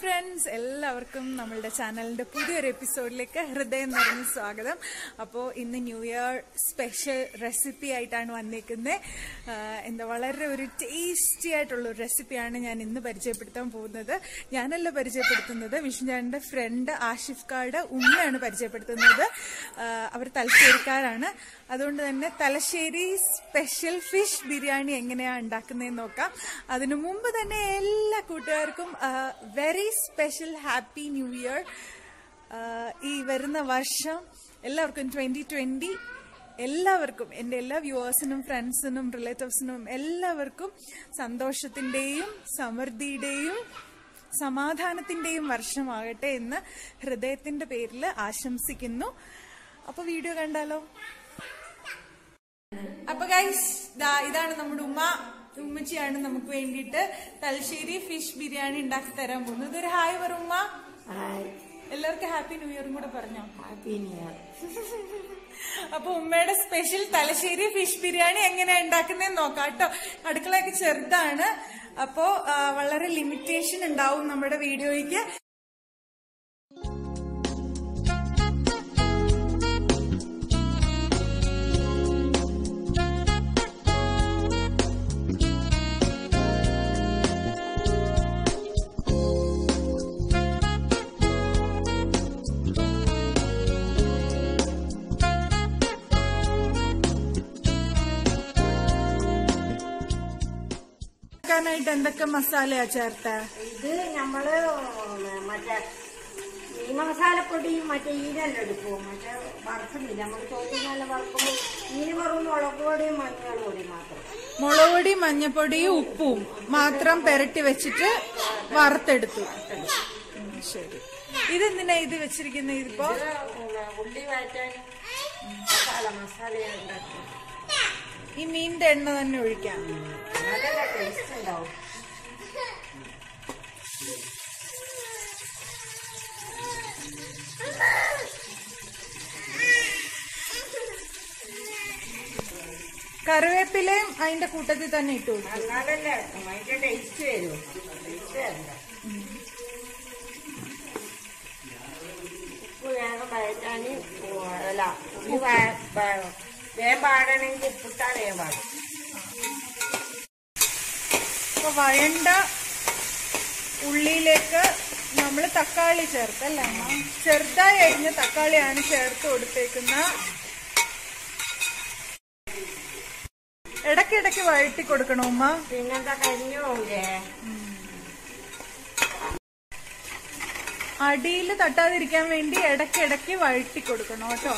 Friends എല്ലാവർക്കും നമ്മളുടെ ചാനലിന്റെ പുതിയൊരു എപ്പിസോഡിലേക്ക് ഹൃദയം നിറഞ്ഞ സ്വാഗതം അപ്പോൾ ഇന്ന് ന്യൂ ഇയർ സ്പെഷ്യൽ റെസിപ്പി ആയിട്ടാണ് വന്നേക്കുന്നത് എന്താ വളരെ ഒരു ടേസ്റ്റി ആയിട്ടുള്ള ഒരു റെസിപ്പിയാണ് ഞാൻ ഇന്ന് പരിചയപ്പെടുത്താൻ പോകുന്നത് ഞാനല്ല പരിചയപ്പെടുത്തുന്നത് വിഷ്ണുചാണ്ടിന്റെ ഫ്രണ്ട് ആഷിഫ് കാർഡ് ഉമ്മയാണ് പരിചയപ്പെടുത്തുന്നത് ആ, അവർ തലശ്ശേരിക്കാരാണ് അതുകൊണ്ട് തന്നെ തലശ്ശേരി സ്പെഷ്യൽ ഫിഷ് ബിരിയാണി എങ്ങനെയാണ് ഉണ്ടാക്കുന്നതെന്ന് നോക്കാം അതിനു മുമ്പ് തന്നെ എല്ലാ കൂട്ടുകാർക്കും very special happy new year ഈ വരുന്ന വർഷം എല്ലാവർക്കും ട്വന്റി ട്വന്റി എല്ലാവർക്കും എൻ്റെ എല്ലാ വ്യൂവേഴ്സിനും ഫ്രണ്ട്സിനും റിലേറ്റീവ്സിനും എല്ലാവർക്കും സന്തോഷത്തിന്റെയും സമൃദ്ധിയുടെയും സമാധാനത്തിന്റെയും വർഷമാകട്ടെ എന്ന് ഹൃദയത്തിന്റെ പേരിൽ ആശംസിക്കുന്നു അപ്പൊ വീഡിയോ കണ്ടാലോ അപ്പൊ ഗൈസ് ഇതാണ് നമ്മുടെ ഉമ്മ ഉമ്മച്ചിയാണ് നമുക്ക് വേണ്ടിയിട്ട് തലശ്ശേരി ഫിഷ് ബിരിയാണി ഉണ്ടാക്കി തരാൻ പോകുന്നത് ഒരു ഹായ് പറ ഉമ്മ ഹായ് എല്ലാവർക്കും ഹാപ്പി ന്യൂ ഇയറും കൂടെ പറഞ്ഞോ ഹാപ്പി ന്യൂ ഇയർ അപ്പൊ ഉമ്മയുടെ സ്പെഷ്യൽ തലശ്ശേരി ഫിഷ് ബിരിയാണി എങ്ങനെയാ ഉണ്ടാക്കുന്നതെന്ന് നോക്കാം കേട്ടോ അടുക്കളയൊക്കെ ചെറുതാണ് അപ്പോ ആ, വളരെ ലിമിറ്റേഷൻ ഉണ്ടാവും നമ്മുടെ വീഡിയോയ്ക്ക് ായിട്ട് എന്തൊക്കെ മസാലയാ ചേർത്ത ഇത് നമ്മള് മറ്റേ മീൻ മസാലപ്പൊടിയും മറ്റേ ഈനെല്ലാം എടുക്കും മറ്റേ വറുക്കുന്നില്ല നമ്മൾ ചോദിച്ചാൽ വറുക്കുമ്പോൾ മീന് വെറും മുളക് പൊടിയും മഞ്ഞൾ പൊടി മാത്രം മുളക് പൊടി മഞ്ഞപ്പൊടിയും ഉപ്പും മാത്രം പെരട്ടി വെച്ചിട്ട് വറുത്തെടുത്തു ഉം, ശരി ഇതെന്തിനാ ഇത് വെച്ചിരിക്കുന്നത് ഇതിപ്പോ ഇത് ഉള്ളി വഴറ്റാൻ മസാല മസാല ഉണ്ടാക്കി ഈ മീനിന്റെ എണ്ണ തന്നെ ഒഴിക്കാം നല്ല ടേസ്റ്റ് ഉണ്ടാവും കറിവേപ്പിലയും അതിന്റെ കൂട്ടത്തിൽ തന്നെ ഇട്ടു കൊടുക്കും എന്നാലല്ലേ അതിന്റെ ടേസ്റ്റ് വരും ടേസ്റ്റ് വരണ്ട ഉപ്പ് വേഗം വഴറ്റാൻ അല്ല ഉപ്പ് വേ- വേ- വേഗം പാടണമെങ്കിൽ ഉപ്പിട്ടാ വേഗം പാടും അപ്പൊ വഴണ്ട ഉള്ളിയിലേക്ക് നമ്മൾ തക്കാളി ചേർത്തല്ലേ അമ്മ ചെറുതായി അരിഞ്ഞ തക്കാളിയാണ് ചേർത്ത് കൊടുത്തേക്കുന്ന ഇടയ്ക്കിടയ്ക്ക് വഴറ്റി കൊടുക്കണം ഉമ്മ പിന്നെന്താ കരിഞ്ഞു പോകൂലേ അടിയിൽ തട്ടാതിരിക്കാൻ വേണ്ടി ഇടയ്ക്കിടയ്ക്ക് വഴറ്റി കൊടുക്കണം കേട്ടോ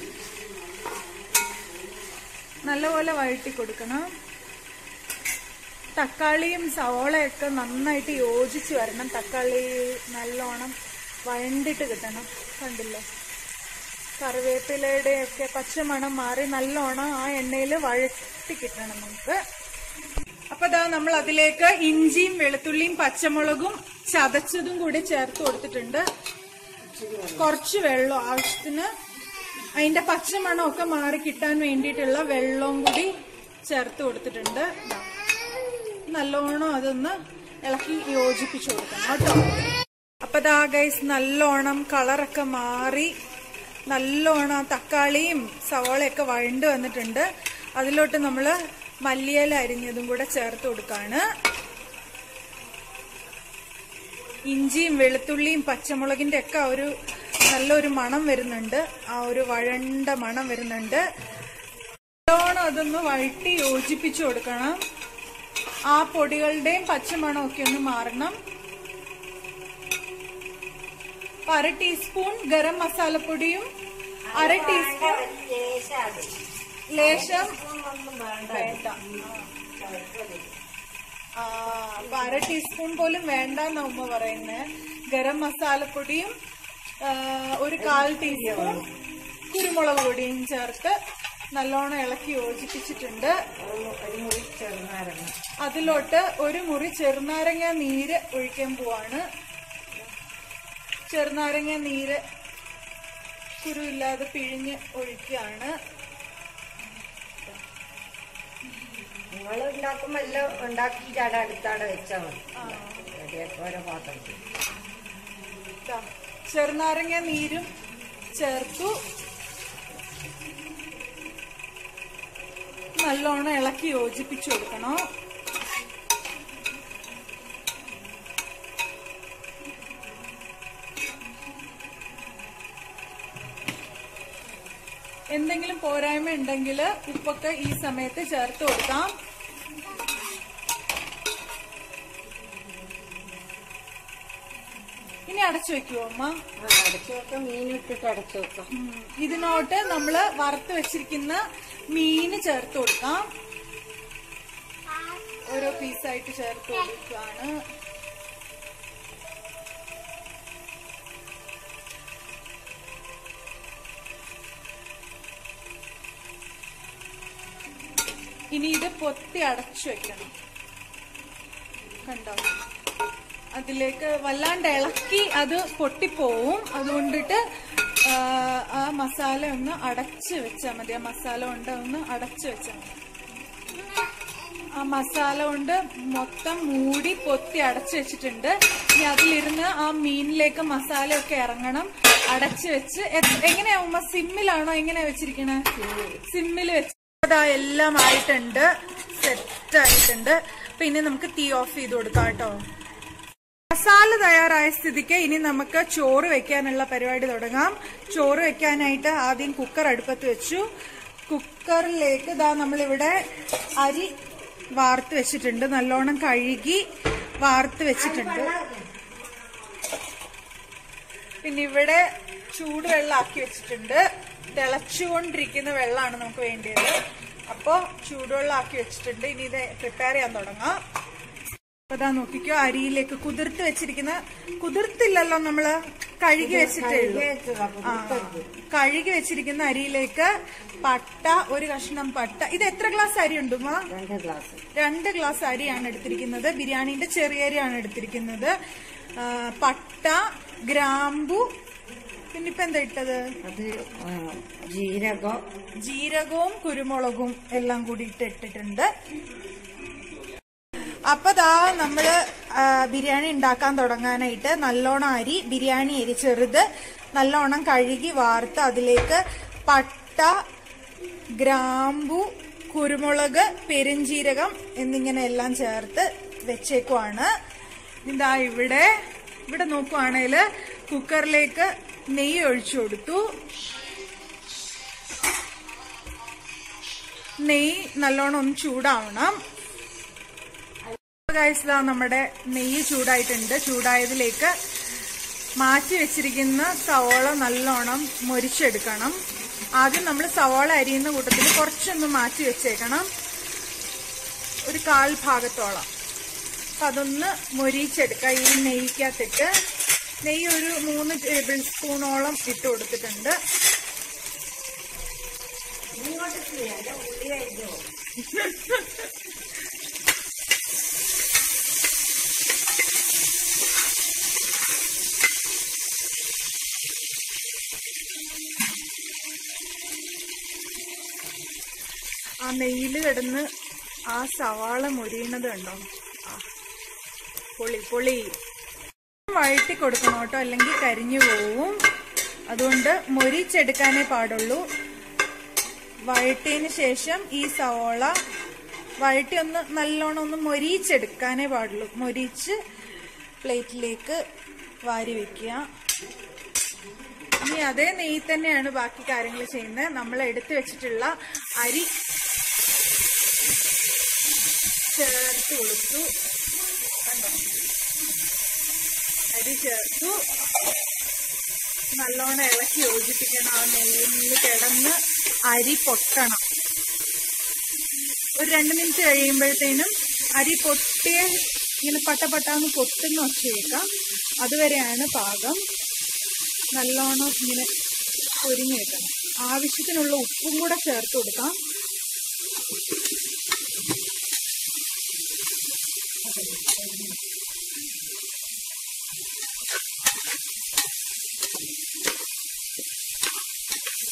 നല്ലപോലെ വഴറ്റി കൊടുക്കണം തക്കാളിയും സവോളയൊക്കെ നന്നായിട്ട് യോജിച്ച് വരണം തക്കാളി നല്ലോണം വഴണ്ടിട്ട് കിട്ടണം കണ്ടില്ലേ കറിവേപ്പിലയുടെ ഒക്കെ പച്ചമണം മാറി നല്ലോണം ആ എണ്ണയിൽ വഴറ്റി കിട്ടണം നമുക്ക് അപ്പൊ ദാ നമ്മൾ അതിലേക്ക് ഇഞ്ചിയും വെളുത്തുള്ളിയും പച്ചമുളകും ചതച്ചതും കൂടി ചേർത്ത് കൊടുത്തിട്ടുണ്ട് കുറച്ച് വെള്ളം ആവശ്യത്തിന് അതിന്റെ പച്ചമണം ഒക്കെ മാറി കിട്ടാൻ വേണ്ടിയിട്ടുള്ള വെള്ളവും കൂടി ചേർത്ത് കൊടുത്തിട്ടുണ്ട് ദാ. നല്ലോണം അതൊന്ന് ഇളക്കി യോജിപ്പിച്ചു കൊടുക്കണം കേട്ടോ അപ്പൊ ദാ ഗൈസ് നല്ലോണം കളറൊക്കെ മാറി നല്ലോണം ആ തക്കാളിയും സവോളയൊക്കെ വഴണ്ട് വന്നിട്ടുണ്ട് അതിലോട്ട് നമ്മള് മല്ലിയില അരിഞ്ഞതും കൂടെ ചേർത്ത് കൊടുക്കാണ് ഇഞ്ചിയും വെളുത്തുള്ളിയും പച്ചമുളകിന്റെ ഒക്കെ ആ ഒരു നല്ലൊരു മണം വരുന്നുണ്ട് ആ ഒരു വഴണ്ട മണം വരുന്നുണ്ട് നല്ലോണം അതൊന്ന് വഴട്ടി യോജിപ്പിച്ചു കൊടുക്കണം ആ പൊടികളുടെയും പച്ചമണം ഒക്കെ ഒന്ന് മാറണം അപ്പൊ അര ടീസ്പൂൺ ഗരം മസാലപ്പൊടിയും അര ടീസ്പൂൺ ലേശം അത് ലേശം ഒന്നും വേണ്ട വേണ്ട ആ, അപ്പൊ അര ടീസ്പൂൺ പോലും വേണ്ട എന്നാ ഉമ്മ പറയുന്നത് ഗരം മസാലപ്പൊടിയും ആ, ഒരു കാൽ ടീസ്പൂൺ കുരുമുളക് പൊടിയും ചേർത്ത് നല്ലോണം ഇളക്കി യോജിപ്പിച്ചിട്ടുണ്ട് ഒരു ഒരു മുറി ചെറുനാരങ്ങ അതിലോട്ട് ഒരു മുറി ചെറുനാരങ്ങ നീര് ഒഴിക്കാൻ പോവാണ് ചെറുനാരങ്ങ നീര് കുരുവില്ലാതെ പിഴിഞ്ഞ് ഒഴിക്കുകയാണ് നിങ്ങൾ ഉണ്ടാക്കുമ്പോ എല്ലാം ഉണ്ടാക്കിയിട്ട് അവിടെ അടുത്തവിടെ വെച്ചാൽ മതി ആ. മറ്റേ ഓരോ പാത്രത്തിൽ ദാ, ചെറുനാരങ്ങ നീരും ചേർത്തു നല്ലോണം ഇളക്കി യോജിപ്പിച്ചു കൊടുക്കണം എന്തെങ്കിലും പോരായ്മ ഉണ്ടെങ്കിൽ ഉപ്പൊക്കെ ഈ സമയത്ത് ചേർത്ത് കൊടുക്കാം ഇനി അടച്ചു വെക്കുവോ അമ്മ ആ അടച്ചു വെക്കാം മീനിട്ടിട്ട് അടച്ചു വെക്കാം ഉം. ഇതിനോട്ട് നമ്മള് വറുത്ത് വെച്ചിരിക്കുന്ന മീന് ചേർത്ത് കൊടുക്കാം ഓരോ പീസായിട്ട് ചേർത്ത് കൊടുക്കുകയാണ് ഇനി ഇത് പൊത്തി അടച്ചു വെക്കണം കണ്ടോ അതിലേക്ക് വല്ലാണ്ട് ഇളക്കി അത് പൊട്ടിപ്പോവും അതുകൊണ്ടിട്ട് ആ, ആ മസാല ഒന്ന് അടച്ച് വെച്ചാൽ മതി ആ മസാല കൊണ്ട് ഒന്ന് അടച്ച് വെച്ചാൽ മതി ആ മസാല കൊണ്ട് മൊത്തം മൂടി പൊത്തി അടച്ചു വെച്ചിട്ടുണ്ട് ഇനി അതിലിരുന്ന് ആ മീനിലേക്ക് മസാലയൊക്കെ ഇറങ്ങണം അടച്ചു വെച്ച് എ- എങ്ങനെയാ ഉമ്മ സിമ്മിലാണോ എങ്ങനെയാ വെച്ചിരിക്കണേ സിമ്മിൽ വെച്ച് അതാ എല്ലാം ആയിട്ടുണ്ട് സെറ്റ് ആയിട്ടുണ്ട് അപ്പൊ ഇനി നമുക്ക് തീ ഓഫ് ചെയ്ത് കൊടുക്കാം കേട്ടോ മസാല തയ്യാറായ സ്ഥിതിക്ക് ഇനി നമുക്ക് ചോറ് വെക്കാനുള്ള പരിപാടി തുടങ്ങാം ചോറ് വെക്കാനായിട്ട് ആദ്യം കുക്കർ അടുപ്പത്ത് വെച്ചു കുക്കറിലേക്ക് ഇതാ നമ്മളിവിടെ അരി വാർത്ത് വെച്ചിട്ടുണ്ട് നല്ലോണം കഴുകി വാർത്ത് വെച്ചിട്ടുണ്ട് പിന്നെ ഇവിടെ ചൂടുവെള്ളമാക്കി വെച്ചിട്ടുണ്ട് തിളച്ചുകൊണ്ടിരിക്കുന്ന വെള്ളമാണ് നമുക്ക് വേണ്ടിയത് അപ്പോൾ ചൂടുവെള്ളമാക്കി വെച്ചിട്ടുണ്ട് ഇനി ഇത് പ്രിപ്പയർ ചെയ്യാൻ തുടങ്ങാം അപ്പൊ ഇതാ നോക്കിക്കോ അരിയിലേക്ക് കുതിർത്ത് വെച്ചിരിക്കുന്ന കുതിർത്തില്ലല്ലോ നമ്മള് കഴുകി വെച്ചിട്ടേ ഉള്ളൂ ആ, കഴുകി വെച്ചിരിക്കുന്ന അരിയിലേക്ക് പട്ട ഒരു കഷ്ണം പട്ട ഇത് എത്ര ഗ്ലാസ് അരി ഉണ്ടുമാ രണ്ട് ഗ്ലാസ് രണ്ട് ഗ്ലാസ് അരിയാണ് എടുത്തിരിക്കുന്നത് ബിരിയാണിന്റെ ചെറിയ അരിയാണ് എടുത്തിരിക്കുന്നത് ആ, പട്ട ഗ്രാമ്പു പിന്നെ ഇപ്പൊ എന്താ ഇട്ടത് അത് ആ, ജീരകം ജീരകവും കുരുമുളകും എല്ലാം കൂടി ഇട്ട് ഇട്ടിട്ടുണ്ട് അപ്പൊ ദാ നമ്മള് ആ, ബിരിയാണി ഉണ്ടാക്കാൻ തുടങ്ങാനായിട്ട് നല്ലോണം അരി ബിരിയാണി അരി ചെറുത് നല്ലോണം കഴുകി വാർത്ത് അതിലേക്ക് പട്ട ഗ്രാമ്പു കുരുമുളക് പെരുംജീരകം എന്നിങ്ങനെ എല്ലാം ചേർത്ത് വെച്ചേക്കുവാണ് ഇതാ ഇവിടെ ഇവിടെ നോക്കുവാണെങ്കിൽ കുക്കറിലേക്ക് നെയ്യ് ഒഴിച്ചു കൊടുത്തു നെയ്യ് നല്ലോണം ഒന്ന് ചൂടാവണം ഗൈസ് ഇതാ നമ്മുടെ നെയ്യ് ചൂടായിട്ടുണ്ട് ചൂടായതിലേക്ക് മാറ്റി വെച്ചിരിക്കുന്ന സവോള നല്ലോണം മൊരിച്ചെടുക്കണം ആദ്യം നമ്മൾ സവോള അരിയുന്ന കൂട്ടത്തിൽ കുറച്ചൊന്ന് മാറ്റി വെച്ചേക്കണം ഒരു കാൽ ഭാഗത്തോളം അപ്പൊ അതൊന്ന് മൊരിച്ചെടുക്കുക ഈ നെയ്ക്കകത്തിട്ട് നെയ്യ് ഒരു മൂന്ന് ടേബിൾ സ്പൂണോളം ഇട്ട് കൊടുത്തിട്ടുണ്ട് ഇങ്ങോട്ട് ചെയ്യാം ഉള്ളി കഴിഞ്ഞു ആ നെയ്യിൽ കിടന്ന് ആ സവാള മൊരിയണത് കണ്ടോ ആ, പൊളി പൊളി വഴറ്റി കൊടുക്കണം കേട്ടോ അല്ലെങ്കിൽ കരിഞ്ഞു പോവും അതുകൊണ്ട് മൊരിച്ചെടുക്കാനേ പാടുള്ളൂ വഴറ്റിയതിന് ശേഷം ഈ സവോള വഴറ്റി ഒന്ന് നല്ലോണം ഒന്ന് മൊരിച്ചെടുക്കാനേ പാടുള്ളൂ മൊരിച്ച് പ്ലേറ്റിലേക്ക് വാരി വെക്കുക ഇനി അതേ നെയ്യ് തന്നെയാണ് ബാക്കി കാര്യങ്ങൾ ചെയ്യുന്നത് നമ്മൾ എടുത്തു വെച്ചിട്ടുള്ള അരി ചേർത്ത് കൊടുത്തു കണ്ടോ അരി ചേർത്തു നല്ലോണം ഇളക്കി യോജിപ്പിക്കണം ആ നെയ്യിൽ കിടന്ന് അരി പൊട്ടണം ഒരു രണ്ട് മിനിറ്റ് കഴിയുമ്പോഴത്തേനും അരി പൊട്ടിയ ഇങ്ങനെ പട്ടപട്ടാന്ന് പൊട്ടുന്ന ഒച്ച കേൾക്കാം അതുവരെയാണ് പാകം നല്ലോണം ഇങ്ങനെ പൊരിഞ്ഞ് വെക്കണം ആവശ്യത്തിനുള്ള ഉപ്പും കൂടെ ചേർത്ത് കൊടുക്കാം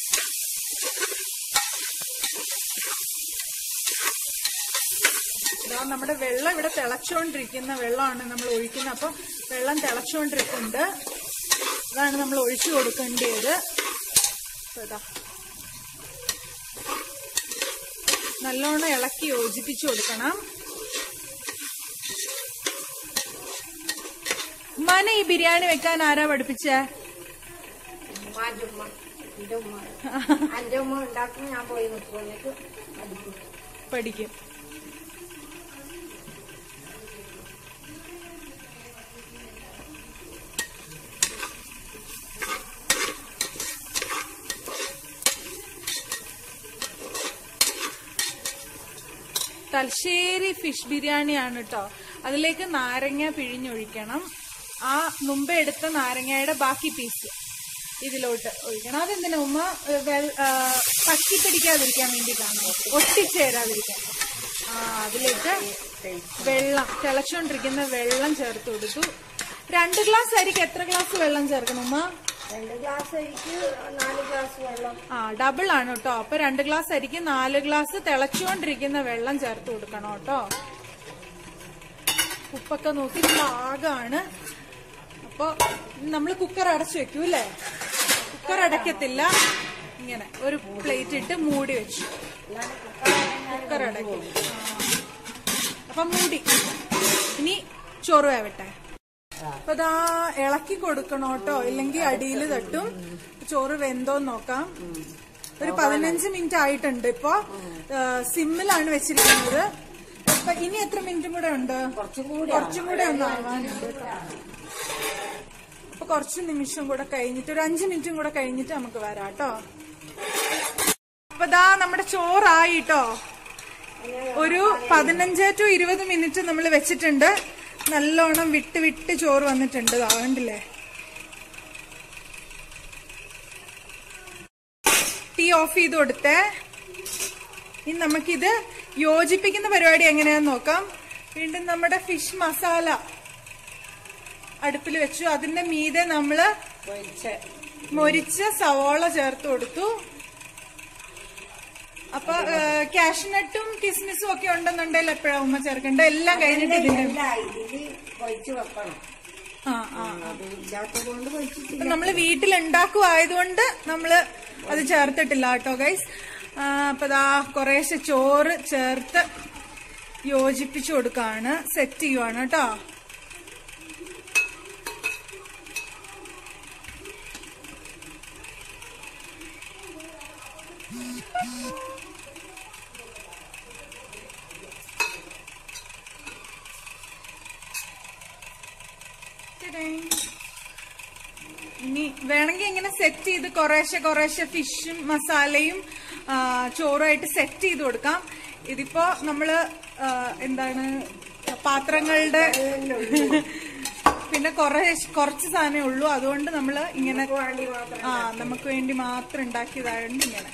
ദാ ദാ നമ്മുടെ വെള്ളം ഇവിടെ തിളച്ചുകൊണ്ടിരിക്കുന്ന വെള്ളമാണ് നമ്മൾ ഒഴിക്കുന്നത് അപ്പം വെള്ളം തിളച്ചുകൊണ്ടിരിക്കുന്നുണ്ട് അതാണ് നമ്മൾ ഒഴിച്ചു കൊടുക്കേണ്ടത് അപ്പൊ ഇതാ നല്ലോണം ഇളക്കി യോജിപ്പിച്ചു കൊടുക്കണം ഉമ്മാനെ ഈ ബിരിയാണി വെക്കാൻ ആരാ പഠിപ്പിച്ചേ ഉമ്മാന്റെ ഉമ്മ എന്റെ ഉമ്മ എന്റെ ഉമ്മ ഉണ്ടാക്കും ഞാൻ പോയി നിൽക്കും എന്നിട്ട് പഠിക്കും പഠിക്കും തലശ്ശേരി ഫിഷ് ബിരിയാണിയാണ് കേട്ടോ അതിലേക്ക് നാരങ്ങ പിഴിഞ്ഞൊഴിക്കണം ആ മുമ്പ് എടുത്ത നാരങ്ങയുടെ ബാക്കി പീസ് ഇതിലോട്ട് ഒഴിക്കണം അതെന്തിനാ ഉമ്മ ഏ, വെൾ- ആ, പറ്റി പിടിക്കാതിരിക്കാൻ വേണ്ടിയിട്ടാണ് ഒട്ടിച്ചേരാതിരിക്കാൻ ആ അതിലേക്ക് വെള്ളം തിളച്ചോണ്ടിരിക്കുന്ന വെള്ളം ചേർത്ത് കൊടുത്തു രണ്ട് ഗ്ലാസ് അരിക്ക് എത്ര ഗ്ലാസ് വെള്ളം ചേർക്കണം ഉമ്മ രണ്ട് ഗ്ലാസ് അരിക്ക് നാല് ഗ്ലാസ് വെള്ളം ആ ഡബിൾ ആണ് കേട്ടോ അപ്പൊ രണ്ട് ഗ്ലാസ് അരിക്ക് നാല് ഗ്ലാസ് തിളച്ചുകൊണ്ടിരിക്കുന്ന വെള്ളം ചേർത്ത് കൊടുക്കണം കേട്ടോ ഉപ്പൊക്കെ നോക്കി പാകമാണ് അപ്പൊ നമ്മൾ കുക്കർ അടച്ചു വെക്കൂ അല്ലേ കുക്കർ അടയ്ക്കത്തില്ല ഇങ്ങനെ ഒരു പ്ലേറ്റ് ഇട്ട് മൂടി വെച്ചു കുക്കർ അടയ്ക്കും ആ. അപ്പൊ മൂടി ഇനി ചോറ് വേവട്ടെ അപ്പൊ ഇതാ ഇളക്കി കൊടുക്കണം കേട്ടോ ഇല്ലെങ്കിൽ അടിയിൽ തട്ടും ചോറ് വെന്തോന്ന് നോക്കാം ഒരു പതിനഞ്ച് മിനിറ്റ് ആയിട്ടുണ്ട് ഇപ്പൊ സിമ്മിലാണ് വെച്ചിരിക്കുന്നത് അപ്പൊ ഇനി എത്ര മിനിറ്റും കൂടെ ഉണ്ട് കുറച്ചും കൂടി കുറച്ചും കൂടെ ഒന്ന് ആവാനുണ്ട് കേട്ടോ. അപ്പൊ കുറച്ച് നിമിഷം കൂടെ കഴിഞ്ഞിട്ട് ഒരു അഞ്ചു മിനിറ്റും കൂടെ കഴിഞ്ഞിട്ട് നമുക്ക് വരാം കേട്ടോ അപ്പൊ ദാ നമ്മുടെ ചോറായി കേട്ടോ ഒരു പതിനഞ്ച് ടു ഇരുപത് മിനിറ്റ് നമ്മൾ വെച്ചിട്ടുണ്ട് നല്ലോണം വിട്ട് വിട്ട് ചോറ് വന്നിട്ടുണ്ട് ദാ കണ്ടില്ലേ തീ ഓഫ് ചെയ്ത് കൊടുത്തേ ഇനി നമുക്കിത് യോജിപ്പിക്കുന്ന പരിപാടി എങ്ങനെയാന്ന് നോക്കാം വീണ്ടും നമ്മുടെ ഫിഷ് മസാല അടുപ്പിൽ വെച്ചു അതിന്റെ മീതെ നമ്മള് പൊരിച്ച് മൊരിച്ച സവോള ചേർത്ത് കൊടുത്തു അപ്പൊ കാഷ്നട്ടും കിസ്മിസും ഒക്കെ ഉണ്ടെന്നുണ്ടെങ്കിൽ എപ്പോഴാ ഉമ്മ ചേർക്കണ്ട എല്ലാം കഴിഞ്ഞിട്ട് ഇതിന്റെ അല്ല ഇതില് പൊരിച്ച് വെക്കണം ആ ആ അത് ഇല്ലാത്തത് കൊണ്ട് പൊരിച്ചിട്ടില്ല ഇപ്പൊ നമ്മള് വീട്ടിലുണ്ടാക്കുവായതുകൊണ്ട് നമ്മള് അത് ചേർത്തിട്ടില്ല കേട്ടോ ഗൈസ് അപ്പൊ ദാ കുറേശ്ശെ ചോറ് ചേർത്ത് യോജിപ്പിച്ചു കൊടുക്കാണ് സെറ്റ് ചെയ്യുവാണ് കേട്ടോ ടിടിങ്. ഇനി വേണമെങ്കിൽ ഇങ്ങനെ സെറ്റ് ചെയ്ത് കുറേശ്ശെ കുറേശ്ശെ ഫിഷും മസാലയും ആ, ചോറുമായിട്ട് സെറ്റ് ചെയ്ത് കൊടുക്കാം ഇതിപ്പോ നമ്മള് ആ, എന്താണ് പാത്രങ്ങളുടെ പിന്നെ കുറെ കുറച്ച് സാധനമേ ഉള്ളൂ അതുകൊണ്ട് നമ്മള് ഇങ്ങനെ വേണ്ടി മാത്രം ആ നമുക്ക് വേണ്ടി മാത്രം ഉണ്ടാക്കിയതായതുകൊണ്ട് ഇങ്ങനെ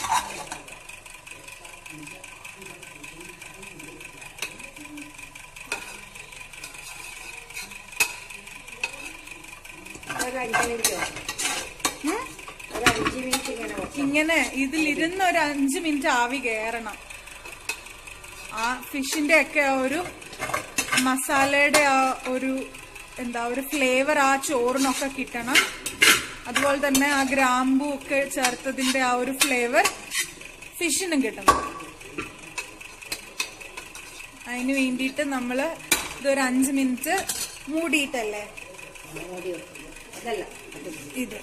ഒരു അഞ്ച് മിനിറ്റ് ഉം? ഒരു അഞ്ച് മിനിറ്റ് ഇങ്ങനെ വെക്കണം ഇങ്ങനെ ഇതിലിരുന്ന് ഒരു അഞ്ച് മിനിറ്റ് ആവി കയറണം ആ ഫിഷിന്റെ ഒക്കെ ആ ഒരു മസാലയുടെ ആ ഒരു എന്താ ഒരു ഫ്ലേവർ ആ ചോറിനൊക്കെ കിട്ടണം അതുപോലെ തന്നെ ആ ഗ്രാമ്പു ഒക്കെ ചേർത്തതിന്റെ ആ ഒരു ഫ്ലേവർ ഫിഷിനും കിട്ടണം അതിന് വേണ്ടിയിട്ട് നമ്മള് ഇതൊരു അഞ്ച് മിനിറ്റ് മൂടിയിട്ടല്ലേ മൂടി വെക്കുന്നു അതല്ല അത് ഇത്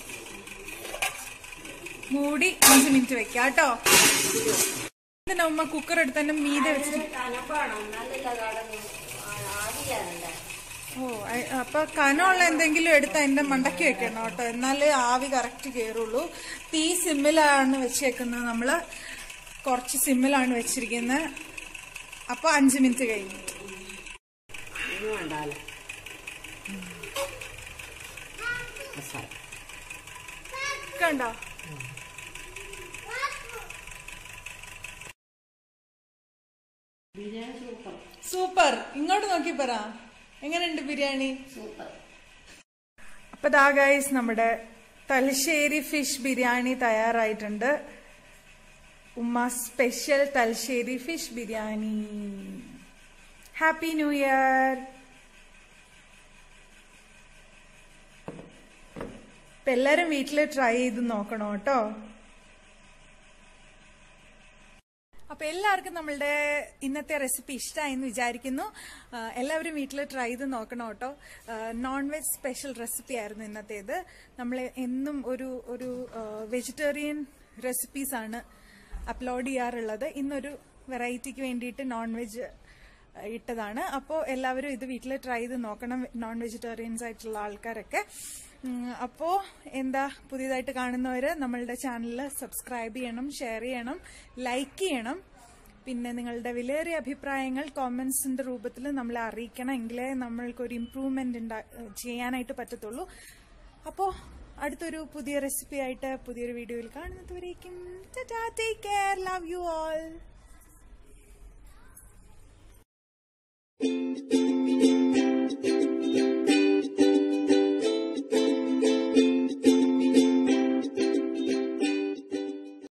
മൂടി അഞ്ച് മിനിറ്റ് വെക്കാം കേട്ടോ ഇതിന്റെ ഉമ്മ കുക്കർ എടുത്ത് തന്നെ മീതെ വെച്ചിട്ട് തണുപ്പാണ് നല്ല കടന്ന് ആവിയാണല്ലേ ഓ അയ്- അപ്പൊ കനമുള്ള എന്തെങ്കിലും എടുത്ത് അതിന്റെ മണ്ടയ്ക്ക് വെക്കണം കേട്ടോ എന്നാലേ ആവി കറക്റ്റ് കയറുള്ളൂ തീ സിമ്മിലാണ് വെച്ചേക്കുന്നത് നമ്മള് കുറച്ച് സിമ്മിലാണ് വെച്ചിരിക്കുന്നത് അപ്പൊ അഞ്ച് മിനിറ്റ് കഴിഞ്ഞു ഇനി വേണ്ടാലോ മസാല കണ്ടോ ബിരിയാണി സൂപ്പർ സൂപ്പർ ഇങ്ങോട്ട് നോക്കി പറ എങ്ങനെയുണ്ട് ബിരിയാണി സൂപ്പർ അപ്പൊ ദാ ഗൈസ് നമ്മുടെ തലശ്ശേരി ഫിഷ് ബിരിയാണി തയ്യാറായിട്ടുണ്ട് ഉമ്മ special Thalassery fish biryani happy new year ഇപ്പൊ എല്ലാരും വീട്ടില് ട്രൈ ചെയ്ത് നോക്കണം കേട്ടോ അപ്പൊ എല്ലാവർക്കും നമ്മളുടെ ഇന്നത്തെ റെസിപ്പി ഇഷ്ടമായി എന്ന് വിചാരിക്കുന്നു ആ, എല്ലാവരും വീട്ടിൽ ട്രൈ ചെയ്ത് നോക്കണം കേട്ടോ നോൺ വെജ് സ്പെഷ്യൽ റെസിപ്പി ആയിരുന്നു ഇന്നത്തേത് നമ്മൾ എന്നും ഒരു ഒരു വെജിറ്റേറിയൻ റെസിപ്പീസ് ആണ് അപ്ലോഡ് ചെയ്യാറുള്ളത് ഇന്നൊരു വെറൈറ്റിക്ക് വേണ്ടിയിട്ട് നോൺ വെജ് ഇട്ടതാണ് അപ്പോൾ എല്ലാവരും ഇത് വീട്ടിൽ ട്രൈ ചെയ്ത് നോക്കണം നോൺ വെജിറ്റേറിയൻസ് ആയിട്ടുള്ള ആൾക്കാരൊക്കെ അപ്പോൾ എന്താ പുതിയതായിട്ട് കാണുന്നവര് നമ്മളുടെ ചാനൽ സബ്സ്ക്രൈബ് ചെയ്യണം ഷെയർ ചെയ്യണം ലൈക്ക് ചെയ്യണം പിന്നെ നിങ്ങളുടെ വിലയേറിയ അഭിപ്രായങ്ങൾ കോമൻസിന്റെ രൂപത്തിൽ നമ്മളെ അറിയിക്കണം എങ്കിലേ നമ്മൾക്കൊരു ഇമ്പ്രൂവ്മെന്റ് ചെയ്യാനായിട്ട് പറ്റത്തുള്ളൂ അപ്പോൾ അടുത്തൊരു പുതിയ റെസിപ്പി ആയിട്ട് പുതിയൊരു വീഡിയോയിൽ കാണുന്നതുവരേക്കും take care love you all Thank you.